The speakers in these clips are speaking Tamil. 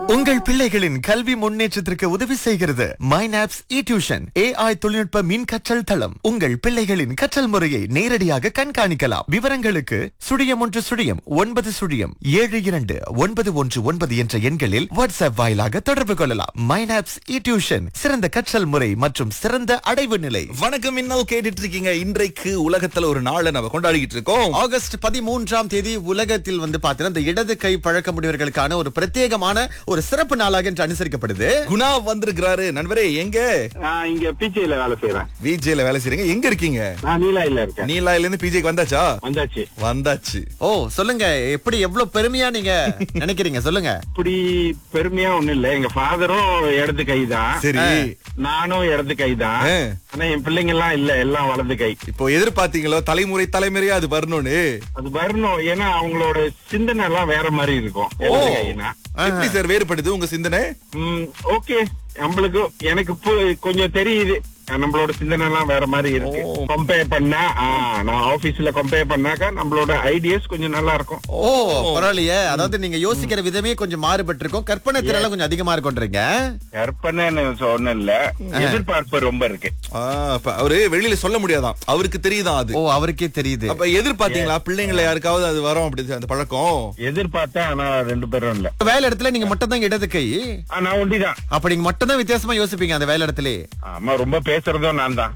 உங்கள் பிள்ளைகளின் கல்வி முன்னேற்றத்திற்கு உதவி செய்கிறது மைனாப்ஸ் இ டியூஷன் ஏஐ தொழில்நுட்ப மின் கற்றல் தளம் உங்கள் பிள்ளைகளின் கற்றல் முறையை நேரடியாக கண்காணிக்கலாம் விவரங்களுக்கு சுழியம் ஒன்று சுழியம் ஒன்பது சுழியம் ஏழு இரண்டு ஒன்பது ஒன்று ஒன்பது என்ற எண்களில் வாட்ஸ்அப் வாயிலாக தொடர்பு கொள்ளலாம் மைனாப்ஸ் இ டியூஷன் சிறந்த கற்றல் முறை மற்றும் சிறந்த அடைவு நிலை வணக்கம் இன்னும் கேட்டுட்டு இருக்கீங்க இன்றைக்கு உலகத்துல ஒரு நாளை நம்ம கொண்டாடிக்கிட்டு இருக்கோம் ஆகஸ்ட் பதிமூன்றாம் தேதி உலகத்தில் வந்து பாத்தீங்கன்னா இந்த இடது கை பழக்க முடியவர்களுக்கான ஒரு பிரத்யேகமான ஒரு சிறப்பு நாளாக இன்று அனுசரிக்கப்படுது குணா வந்திருக்கிறாரு நண்பரே எங்க நான் இங்க பிஜேல வேலை செய்யறேன் விஜேல வேலை செய்றீங்க எங்க இருக்கீங்க நான் நீலாயில இருக்கேன் நீலாயில இருந்து பிஜேக்கு வந்தாச்சா வந்தாச்சு வந்தாச்சு ஓ சொல்லுங்க எப்படி எவ்வளவு பெருமையா நீங்க நினைக்கிறீங்க சொல்லுங்க இப்படி பெருமையா ஒண்ணும் இல்ல எங்க ஃபாதரும் இடது கை தான் சரி நானும் இடது கை தான் ஆ. ஆனா என் பிள்ளைங்க எல்லாம் இல்ல எல்லாம் வலது கை இப்போ எதிர்பார்த்தீங்களோ தலைமுறை தலைமுறையா அது வரணும்னு அது வரணும் ஏன்னா அவங்களோட சிந்தனை எல்லாம் வேற மாதிரி இருக்கும் இடது கைனா எப்படி சார் வேறுபடுது உங்க சிந்தனை ஓகே நம்மளுக்கு எனக்கு இப்போ கொஞ்சம் தெரியுது நம்மளோட சிந்தனை எல்லாம் வேற மாதிரி இருக்கு ஓ. கம்பேர் பண்ணா ஆ, நான் ஆபீஸ்ல கம்பேர் பண்ணாக்கா நம்மளோட ஐடியாஸ் கொஞ்சம் நல்லா இருக்கும் ஓ பரவாயில்லையே அதாவது நீங்க யோசிக்கிற விதமே கொஞ்சம் மாறுபட்டு இருக்கும் கற்பனை திறன் கொஞ்சம் அதிகமா இருக்கும்ன்றீங்க கற்பனைன்னு சொன்ன இல்ல எதிர்பார்ப்பு ரொம்ப இருக்கு ஆ, அப்ப அவரு வெளியில சொல்ல முடியாதாம் அவருக்கு தெரியுதான் அது ஓ அவருக்கே தெரியுது அப்ப எதிர்பார்த்தீங்களா பிள்ளைங்களை யாருக்காவது அது வரும் அப்படி அந்த பழக்கம் எதிர்பார்த்தேன் ஆனா ரெண்டு பேரும் இல்ல வேலை இடத்துல நீங்க மட்டும் தான் இடது கை ஆ, நான் ஒண்டிதான் அப்ப நீங்க மட்டும் தான் வித்தியாசமா யோசிப்பீங்க அந்த வேலை இடத்துல ஆமா ரொம்ப பேசுறதும் நான் தான்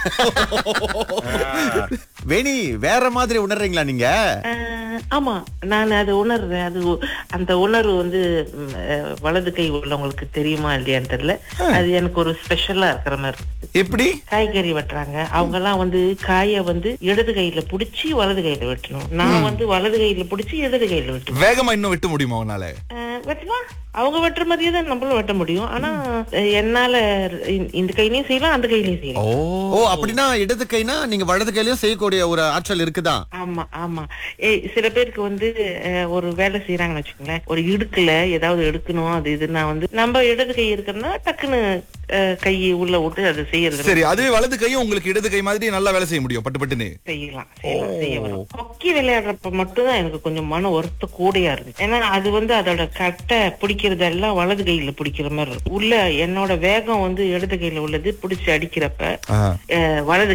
வேணி வேற மாதிரி உணர்றீங்களா நீங்க ஆஹ் ஆமா நான் அது உணர்றேன் அது ஒ- அந்த உணர்வு வந்து ம், அஹ், வலது கை உள்ளவங்களுக்கு தெரியுமா இல்லையான்னு தெரியல அது எனக்கு ஒரு ஸ்பெஷலா இருக்கிற மாதிரி இருக்கு. எப்படி காய்கறி வெட்டுறாங்க அவங்க எல்லாம் வந்து காய வந்து இடது கையில புடிச்சு வலது கையில வெட்டணும் நான் வந்து வலது கையில புடிச்சு இடது கையில வெட்டணும் வேகமா இன்னும் வெட்ட முடியுமா உன்னால ஆஹ் வெட்டலாம் அவங்க வெட்டுற மாதிரியே தான் நம்மளும் வெட்ட முடியும் ஆனா அஹ், என்னால இந்த- இந்த கையிலயும் செய்யலாம் அந்த கையிலயும் செய்யலாம் ஓ அப்படின்னா இடது கைனா நீங்க வலது கையிலயும் செய்யக்கூடிய ஒரு ஆற்றல் இருக்குதான் ஆமா ஆமா ஏய் சில பேருக்கு வந்து அஹ், ஒரு வேலை செய்யறாங்கன்னு வச்சுக்கோங்களேன் ஒரு இடுக்குல ஏதாவது எடுக்கணும் அது இதுனா வந்து நம்ம இடது கை இருக்குன்னா டக்குன்னு அஹ், கையை உள்ள விட்டு அதை செய்யறது சரி அதுவே வலது கையும் உங்களுக்கு இடது கை மாதிரி நல்லா வேலை செய்ய முடியும் பட்டு பட்டுன்னு செய்யலாம் செய்யலாம் செய்ய வரும் ஹாக்கி விளையாடுறப்ப மட்டும் தான் எனக்கு கொஞ்சம் மன வருத்த கூடையா இருக்கு ஏன்னா அது வந்து அதோட கட்டை பிடிக்கிறதெல்லாம் வலது கையில பிடிக்கிற மாதிரி இருக்கும் உள்ள என்னோட வேகம் வந்து இடது கையில உள்ளது பிடிச்சு அடிக்கிறப்ப ஆ. அஹ், வலது